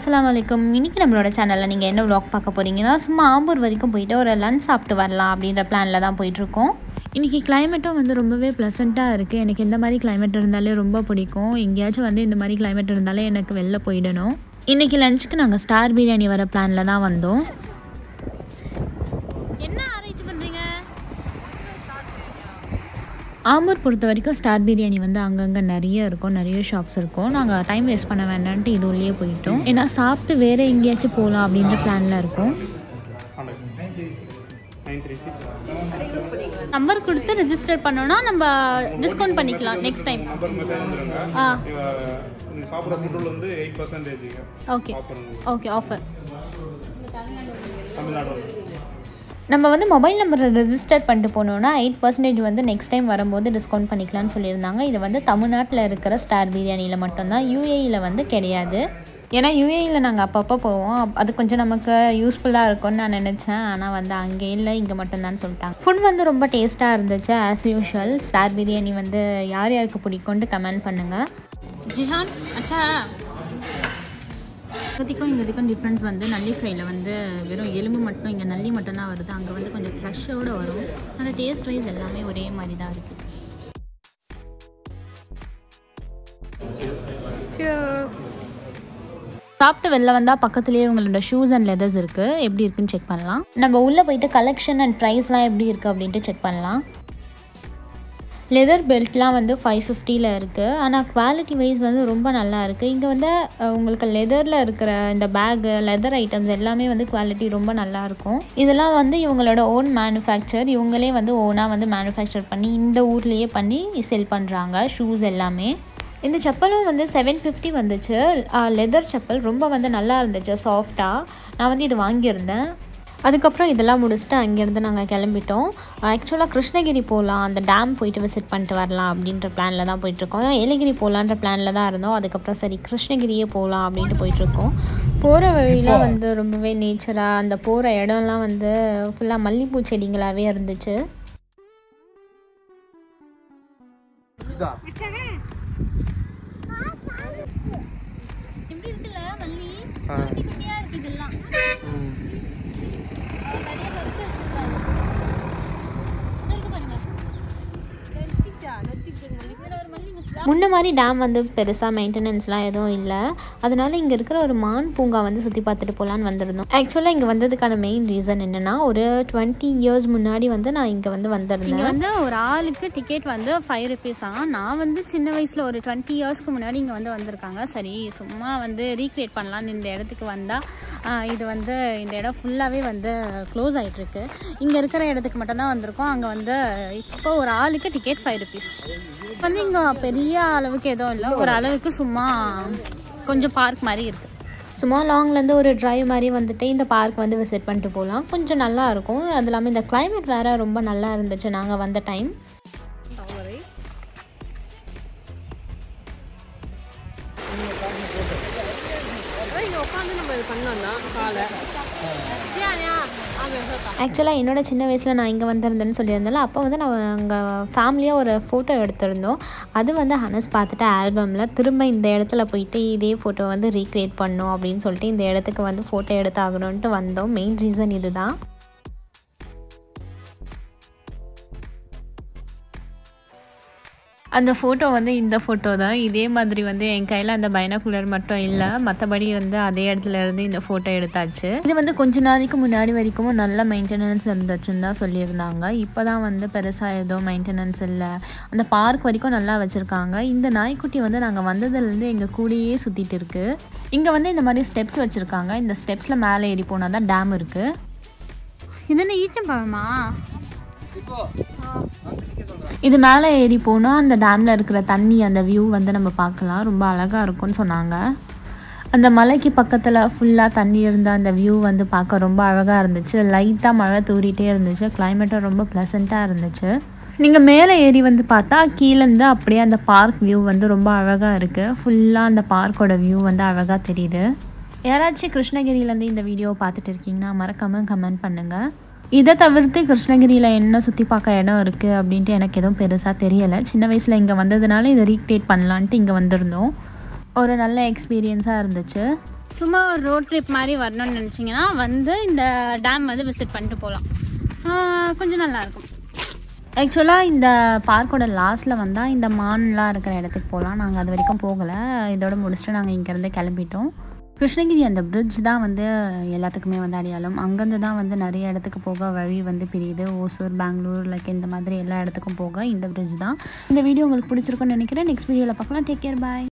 அஸ்ஸலாமு அலைக்கும் இன்றைக்கி நம்மளோட சேனலில் நீங்கள் என்ன vlog பார்க்க போகிறீங்கன்னா சும்மா ஆம்பூர் வரைக்கும் போயிட்டு ஒரு லஞ்ச் சாப்பிட்டு வரலாம் அப்படின்ற பிளானில் தான் போயிட்டுருக்கோம் இன்றைக்கி கிளைமேட்டும் வந்து ரொம்பவே ப்ளசண்ட்டாக இருக்குது எனக்கு இந்த மாதிரி கிளைமேட் இருந்தாலே ரொம்ப பிடிக்கும் எங்கேயாச்சும் வந்து இந்த மாதிரி கிளைமேட் இருந்தாலே எனக்கு வெளில போயிடணும் இன்றைக்கி லஞ்சுக்கு நாங்கள் ஸ்டார் பிரியாணி வர பிளானில் தான் வந்தோம் என்ன அரேஞ்ச் பண்ணுறீங்க ஆம்பூர் பொறுத்த வரைக்கும் ஸ்டார் பிரியாணி வந்து அங்கங்கே நிறைய இருக்கும் நிறைய ஷாப்ஸ் இருக்கும் நாங்கள் டைம் வேஸ்ட் பண்ண வேண்டான்ட்டு இது உள்ளே போயிட்டோம் ஏன்னா சாப்பிட்டு வேறு எங்கேயாச்சும் போகலாம் அப்படின்ற பிளானில் இருக்கோம் நம்பர் கொடுத்து ரெஜிஸ்டர் பண்ணோம்னா நம்ம டிஸ்கவுண்ட் பண்ணிக்கலாம் நெக்ஸ்ட் டைம் நம்பர் மெசேஜ் வந்துருங்க ஆ நீங்கள் சாப்பிட்ற ஃபுட்டில் வந்து eight percentage okay offer okay offer Tamil Nadu நம்ம வந்து மொபைல் நம்பரை ரெஜிஸ்டர் பண்ணிட்டு போனோன்னா எயிட் பர்சன்டேஜ் வந்து நெக்ஸ்ட் டைம் வரும்போது டிஸ்கவுண்ட் பண்ணிக்கலாம்னு சொல்லியிருந்தாங்க இது வந்து தமிழ்நாட்டில் இருக்கிற ஸ்டார் பிரியாணியில் மட்டும்தான் யூஏஇயில் வந்து கிடையாது ஏன்னா யூஏஇயில் நாங்கள் அப்பப்போ போவோம் அப்- அது கொஞ்சம் நமக்கு யூஸ்ஃபுல்லாக இருக்கும்னு நான் நினச்சேன் ஆனால் வந்து அங்கே இல்லை இங்கே மட்டும்தான் சொல்லிட்டாங்க ஃபுட் வந்து ரொம்ப டேஸ்ட்டாக இருந்துச்சு ஆஸ் யூஷுவல் ஸ்டார் பிரியாணி வந்து யார் யாருக்கு பிடிக்கும்ட்டு கமெண்ட் பண்ணுங்கள் ஜிஹான் அச்சா இங்கத்திக்கும் இங்கத்திக்கும் டிஃப்ரென்ஸ் வந்து நல்லி ஃப்ரையில் வந்து வெறும் எலும்பு மட்டும் இங்கே நல்லி மட்டும் தான் வருது அங்கே வந்து கொஞ்சம் ஃப்ரெஷ்ஷோடு வரும் அந்த டேஸ்ட் வைஸ் எல்லாமே ஒரே மாதிரி தான் இருக்குது சாப்பிட்டு வெளில வந்தால் பக்கத்துலேயே உங்களோட ஷூஸ் அண்ட் லெதர்ஸ் இருக்குது எப்படி இருக்குன்னு செக் பண்ணலாம் நம்ம உள்ளே போயிட்டு கலெக்ஷன் அண்ட் ப்ரைஸ்லாம் எப்படி இருக்குது அப்படின்ட்டு செக் பண்ணலாம் லெதர் பெல்ட்லாம் வந்து ஃபைவ் ஃபிஃப்டியில் இருக்குது ஆனால் குவாலிட்டி வைஸ் வந்து ரொம்ப நல்லா இருக்குது இங்கே வந்து அஹ், உங்களுக்கு லெதரில் இருக்கிற இந்த பேகு லெதர் ஐட்டம்ஸ் எல்லாமே வந்து குவாலிட்டி ரொம்ப நல்லா இருக்கும் இதெல்லாம் வந்து இவங்களோட ஓன் மேனுஃபேக்சர் இவங்களே வந்து ஓனாக வந்து மேனுஃபேக்சர் பண்ணி இந்த ஊர்லேயே பண்ணி செல் பண்ணுறாங்க ஷூஸ் எல்லாமே இந்த செப்பலும் வந்து செவன் ஃபிஃப்டி வந்துச்சு லெதர் செப்பல் ரொம்ப வந்து நல்லா இருந்துச்சு சாஃப்டாக நான் வந்து இது வாங்கியிருந்தேன் அதுக்கப்புறம் இதெல்லாம் முடிச்சுட்டு அங்கேருந்து நாங்கள் கிளம்பிட்டோம் ஆக்சுவலாக கிருஷ்ணகிரி போகலாம் அந்த டேம் போயிட்டு விசிட் பண்ணிட்டு வரலாம் அப்படின்ற பிளானில் தான் போயிட்டுருக்கோம் ஏலகிரி போகலான்ற பிளானில் தான் இருந்தோம் அதுக்கப்புறம் சரி கிருஷ்ணகிரியே போகலாம் அப்படின்ட்டு போயிட்டுருக்கோம் போகிற வழியில் வந்து ரொம்பவே நேச்சராக அந்த போகிற இடம்லாம் வந்து ஃபுல்லாக மல்லிகைப்பூ செடிங்களாகவே இருந்துச்சு எப்படி இருக்குல்ல மல்லி குட்டி குட்டியா இருக்கு இதெல்லாம் நிறைய பறிச்சு வச்சிருக்காரு. இதோ இருக்கு பாருங்க இதுல ஒரு மல்லி மிஸ் முன்ன மாதிரி டேம் வந்து பெருசாக மெயின்டெனன்ஸ்லாம் எதுவும் இல்லை அதனால இங்கே இருக்கிற ஒரு மான் பூங்கா வந்து சுற்றி பார்த்துட்டு போகலான்னு வந்திருந்தோம் ஆக்சுவலாக இங்கே வந்ததுக்கான மெயின் ரீசன் என்னென்னா ஒரு டுவெண்ட்டி இயர்ஸ் முன்னாடி வந்து நான் இங்கே வந்து இங்கே வந்திருந்தேன் வந்து ஒரு ஆளுக்கு டிக்கெட் வந்து ஃபைவ் ருபீஸா நான் வந்து சின்ன வயசில் ஒரு டுவெண்ட்டி இயர்ஸ்க்கு முன்னாடி இங்கே வந்து வந்திருக்காங்க சரி சும்மா வந்து ரீக்ரியேட் பண்ணலான்னு இந்த இடத்துக்கு வந்தால் இது வந்து இந்த இடம் ஃபுல்லாகவே வந்து க்ளோஸ் ஆகிட்டுருக்கு இங்கே இருக்கிற இடத்துக்கு மட்டும்தான் வந்திருக்கோம் அங்கே வந்து இப்போ ஒரு ஆளுக்கு டிக்கெட் ஃபைவ் ருபீஸ் வந்து இங்கே பெரிய அளவுக்கு எதுவும் இல்லை ஒரு அளவுக்கு சும்மா கொஞ்சம் பார்க் மாதிரி இருக்குது சும்மா லாங்லேருந்து ஒரு டிரைவ் மாதிரி வந்துட்டு இந்த பார்க் வந்து விசிட் பண்ணிட்டு போகலாம் கொஞ்சம் நல்லா இருக்கும் அது இல்லாமல் இந்த climate வேறு ரொம்ப நல்லா இருந்துச்சு நாங்கள் வந்த டைம் ஆக்சுவலாக என்னோட சின்ன வயசில் நான் இங்கே வந்திருந்தேன்னு சொல்லியிருந்தேன்ல அப்போ வந்து நான் அங்கே ஃபேமிலியாக ஒரு ஃபோட்டோ எடுத்திருந்தோம் அது வந்து ஹனஸ் பார்த்துட்டு ஆல்பமில் திரும்ப இந்த இடத்துல போயிட்டு இதே ஃபோட்டோ வந்து ரீக்ரியேட் பண்ணோம் அப்படின்னு சொல்லிட்டு இந்த இடத்துக்கு வந்து ஃபோட்டோ எடுத்தாகணுன்ட்டு வந்தோம் மெயின் ரீசன் இதுதான் அந்த ஃபோட்டோ வந்து இந்த ஃபோட்டோ தான் இதே மாதிரி வந்து என் கையில் அந்த பைனாகுலர் மட்டும் இல்லை மற்றபடி வந்து அதே இடத்துல இருந்து இந்த ஃபோட்டோ எடுத்தாச்சு இது வந்து கொஞ்ச நாளைக்கு முன்னாடி வரைக்கும் நல்ல மெயின்டெனன்ஸ் இருந்துச்சுன்னு தான் சொல்லியிருந்தாங்க இப்போ தான் வந்து பெருசாக எதுவும் மெயின்டெனன்ஸ் இல்லை அந்த பார்க் வரைக்கும் நல்லா வச்சுருக்காங்க இந்த நாய்க்குட்டி வந்து நாங்கள் வந்ததுலேருந்து எங்கள் கூடயே சுற்றிட்டு இருக்கு இங்கே வந்து இந்த மாதிரி ஸ்டெப்ஸ் வச்சுருக்காங்க இந்த ஸ்டெப்ஸில் மேலே ஏறி போனால் தான் டேம் இருக்குது இது என்ன ஈச்சம்பழமா இது மேலே ஏறி போனால் அந்த டேமில் இருக்கிற தண்ணி அந்த வியூ வந்து நம்ம பார்க்கலாம் ரொம்ப அழகாக இருக்கும்னு சொன்னாங்க அந்த மலைக்கு பக்கத்தில் ஃபுல்லாக தண்ணி இருந்த அந்த வியூ வந்து பார்க்க ரொம்ப அழகாக இருந்துச்சு லைட்டாக மழை தூறிட்டே இருந்துச்சு கிளைமேட்டும் ரொம்ப ப்ளசண்ட்டாக இருந்துச்சு நீங்கள் மேலே ஏறி வந்து பார்த்தா கீழேருந்து அப்படியே அந்த பார்க் வியூ வந்து ரொம்ப அழகாக இருக்குது ஃபுல்லாக அந்த பார்க்கோட வியூ வந்து அழகாக தெரியுது யாராச்சும் கிருஷ்ணகிரியிலேருந்து இந்த வீடியோவை பார்த்துட்டு இருக்கீங்கன்னா மறக்காமல் கமெண்ட் பண்ணுங்கள் இதை தவிர்த்து கிருஷ்ணகிரியில் என்ன சுற்றி பார்க்க இடம் இருக்குது அப்படின்ட்டு எனக்கு எதுவும் பெருசாக தெரியலை சின்ன வயசில் இங்கே வந்ததுனால இதை ரீக்ரியேட் பண்ணலான்ட்டு இங்கே வந்திருந்தோம் ஒரு நல்ல எக்ஸ்பீரியன்ஸாக இருந்துச்சு சும்மா ஒரு ரோட் ட்ரிப் மாதிரி வரணும்னு நினச்சிங்கன்னா வந்து இந்த டேம் வந்து விசிட் பண்ணிட்டு போகலாம் கொஞ்சம் நல்லாயிருக்கும் ஆக்சுவலாக இந்த பார்க்கோட லாஸ்ட்டில் வந்தால் இந்த மான்லாம் இருக்கிற இடத்துக்கு போகலாம் நாங்கள் அது வரைக்கும் போகலை இதோட முடிச்சுட்டு நாங்கள் இங்கேருந்து கிளம்பிட்டோம் கிருஷ்ணகிரி அந்த பிரிட்ஜ் தான் வந்து எல்லாத்துக்குமே வந்து அடையாளம் அங்கேருந்து தான் வந்து நிறைய இடத்துக்கு போக வழி வந்து பிரியுது ஓசூர் பெங்களூர் லைக் இந்த மாதிரி எல்லா இடத்துக்கும் போக இந்த பிரிட்ஜ் தான் இந்த வீடியோ உங்களுக்கு பிடிச்சிருக்குன்னு நினைக்கிறேன் நெக்ஸ்ட் வீடியோவில் பார்க்கலாம் டேக் கேர் பாய்